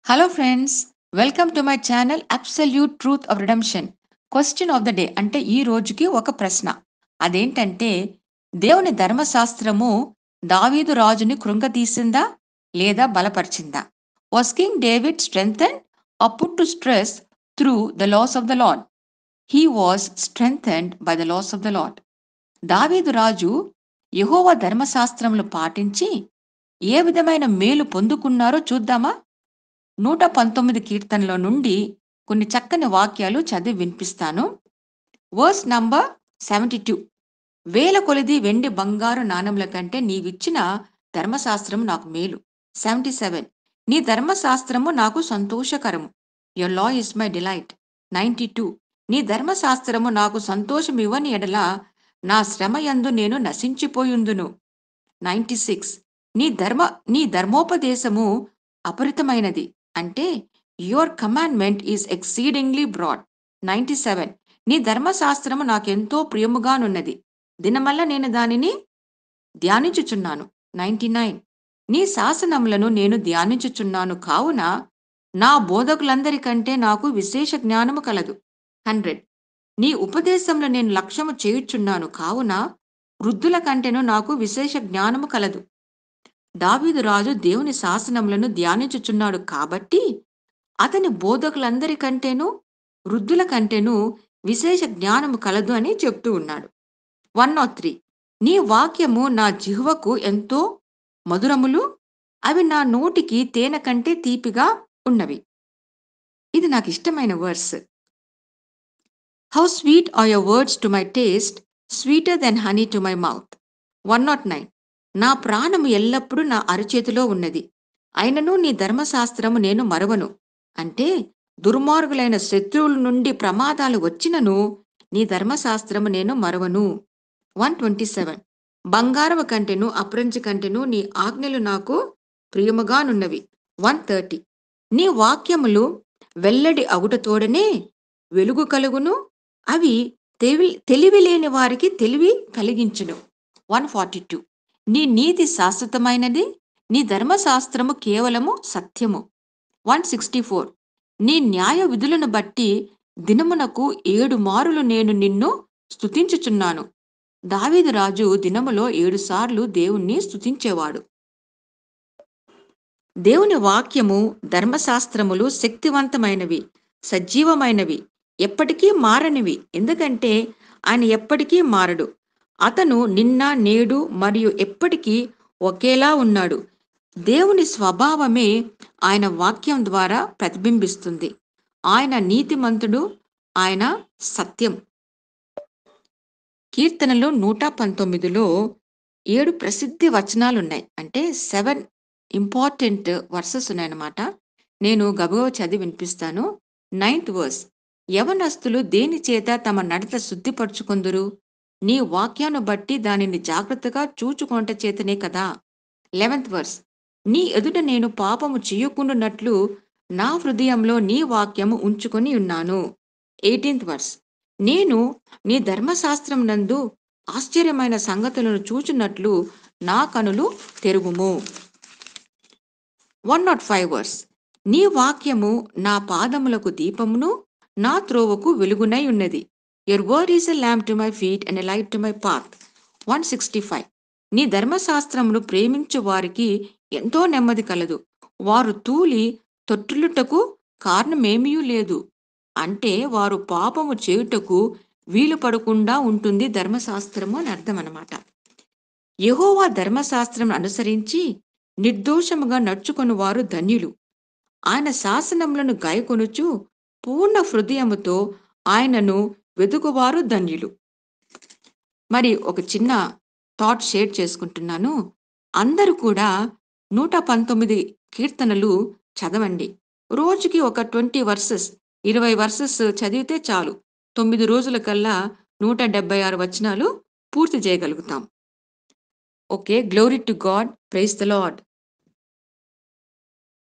hello friends welcome to my channel absolute truth of redemption question of the day అంటే ఈ రోజుకి ఒక ప్రశ్న అదేంటంటే దేవుని ధర్మశాస్త్రము దావీదు రాజుని కృంగతీసిందా లేదా బలపరిచిందా was king David strengthen up to stress through the loss of the lord he was strengthened by the loss of the lord దావీదు రాజు యెహోవా ధర్మశాస్త్రములు పాటించి ఏ విధమైన మేలు పొందుకున్నారో చూద్దామా నూట పంతొమ్మిది కీర్తనలో నుండి కొన్ని చక్కని వాక్యాలు చదివి వినిపిస్తాను వర్స్ నంబర్ సెవెంటీ టూ వేల కొలిది వెండి బంగారు నాణముల కంటే నీవిచ్చిన ధర్మశాస్త్రం నాకు మేలు సెవెంటీ సెవెన్ నీ ధర్మశాస్త్రము నాకు సంతోషకరము your law is my delight ninety two నీ ధర్మశాస్త్రము నాకు సంతోషమివ్వని ఎడల నా శ్రమ యందు నేను నశించిపోయుందును నైంటీ సిక్స్ నీ ధర్మ నీ ధర్మోపదేశము అపరితమైనది అంటే your commandment is exceedingly broad ninety seven నీ ధర్మశాస్త్రము నాకెంతో ప్రియముగానున్నది దినమల్ల నేను దానిని ధ్యానించుచున్నాను నైంటీ నైన్ నీ శాసనములను నేను ధ్యానించుచున్నాను కావున నా బోధకులందరికంటే నాకు విశేష జ్ఞానము కలదు హండ్రెడ్ నీ ఉపదేశంలో నేను లక్ష్యము చేయుచున్నాను కావున వృద్ధుల కంటేను నాకు విశేష జ్ఞానము కలదు దావీదు రాజు దేవుని శాసనములను ధ్యానించుచున్నాడు కాబట్టి అతని బోధకులందరికంటేను వృద్ధుల కంటేను విశేష జ్ఞానము కలదు అని చెప్తూ ఉన్నాడు వన్ నాట్ త్రీ నీ వాక్యము నా జిహ్వకు ఎంతో మధురములు అవి నా నోటికి తేనె కంటే తీపిగా ఉన్నవి ఇది నాకు ఇష్టమైన verse how sweet are your words to my taste sweeter than honey to my mouth one nought nine నా ప్రాణము ఎల్లప్పుడూ నా అరచేతిలో ఉన్నది అయినను నీ ధర్మశాస్త్రము నేను మరవను అంటే దుర్మార్గులైన శత్రువుల నుండి ప్రమాదాలు వచ్చినను నీ ధర్మశాస్త్రము నేను మరవను వన్ ట్వంటీ సెవెన్ బంగారము కంటెను అప్రంచి కంటెను నీ ఆజ్ఞలు నాకు ప్రియముగానున్నవి వన్ థర్టీ నీ వాక్యములు వెల్లడి అగుటతోడనే వెలుగు కలుగును అవి తెలివి తెలివి లేని వారికి తెలివి కలిగించును వన్ ఫార్టీ టూ నీ నీతి శాశ్వతమైనది నీ ధర్మశాస్త్రము కేవలము సత్యము వన్ సిక్స్టీ ఫోర్ నీ న్యాయ విధులను బట్టి దినమునకు ఏడు మారులు నేను నిన్ను స్తుతించుచున్నాను దావీదు రాజు దినములో ఏడు సార్లు దేవుణ్ణి స్తుతించేవాడు దేవుని వాక్యము ధర్మశాస్త్రములు శక్తివంతమైనవి సజీవమైనవి ఎప్పటికీ మారనివి ఎందుకంటే ఆయన ఎప్పటికీ మారడు అతను నిన్న నేడు మరియు ఎప్పటికీ ఒకేలా ఉన్నాడు దేవుని స్వభావమే ఆయన వాక్యం ద్వారా ప్రతిబింబిస్తుంది ఆయన నీతిమంతుడు ఆయన సత్యం కీర్తనలు నూట పంతొమ్మిదిలో ఏడు ప్రసిద్ధి వచనాలు ఉన్నాయి అంటే సెవెన్ ఇంపార్టెంట్ వర్సెస్ ఉన్నాయన్నమాట నేను గబగబ చదివి వినిపిస్తాను నైన్త్ వర్స్ యవనస్తులు దేని చేత తమ నడత శుద్ధిపరచుకుందురు నీ వాక్యాన్ని బట్టి దానిని జాగ్రత్తగా చూచుకొనట చేతనే కదా లెవెంత్ వర్స్ నీ ఎదుట నేను పాపము చేయకుండానట్లు నా హృదయంలో నీ వాక్యము ఉంచుకొని ఉన్నాను ఎయిటీన్త్ వర్స్ నేను నీ ధర్మశాస్త్రం నందు ఆశ్చర్యమైన సంగతులను చూచున్నట్లు నా కనులు తెరుగుము వన్ నాట్ ఫైవ్ వర్స్ నీ వాక్యము నా పాదములకు దీపమును నా త్రోవకు వెలుగునై ఉన్నది your word is a lamp to my feet and a light to my path one sixty five నీ ధర్మశాస్త్రమును ప్రేమించు వారికి ఎంతో నెమ్మది కలదు వారు తూలి తొట్టులుటకు కారణమేమీ లేదు అంటే వారు పాపము చేయుటకు వీలు పడకుండా ఉంటుంది ధర్మశాస్త్రము అని అర్థం అనమాట యహోవా ధర్మశాస్త్రం అనుసరించి నిర్దోషముగా నడుచుకొని వారు ధన్యులు ఆయన శాసనములను గాయకొనుచు పూర్ణ హృదయముతో ఆయనను వెతుకువారు ధన్యులు మరి ఒక చిన్న థాట్ షేర్ చేసుకుంటున్నాను అందరూ కూడా నూట పంతొమ్మిది కీర్తనలు చదవండి రోజుకి ఒక ట్వంటీ వర్సెస్ ఇరవై వర్సెస్ చదివితే చాలు తొమ్మిది రోజుల కల్లా నూట డెబ్బై ఆరు వచనాలు పూర్తి చేయగలుగుతాం okay glory to God praise the lord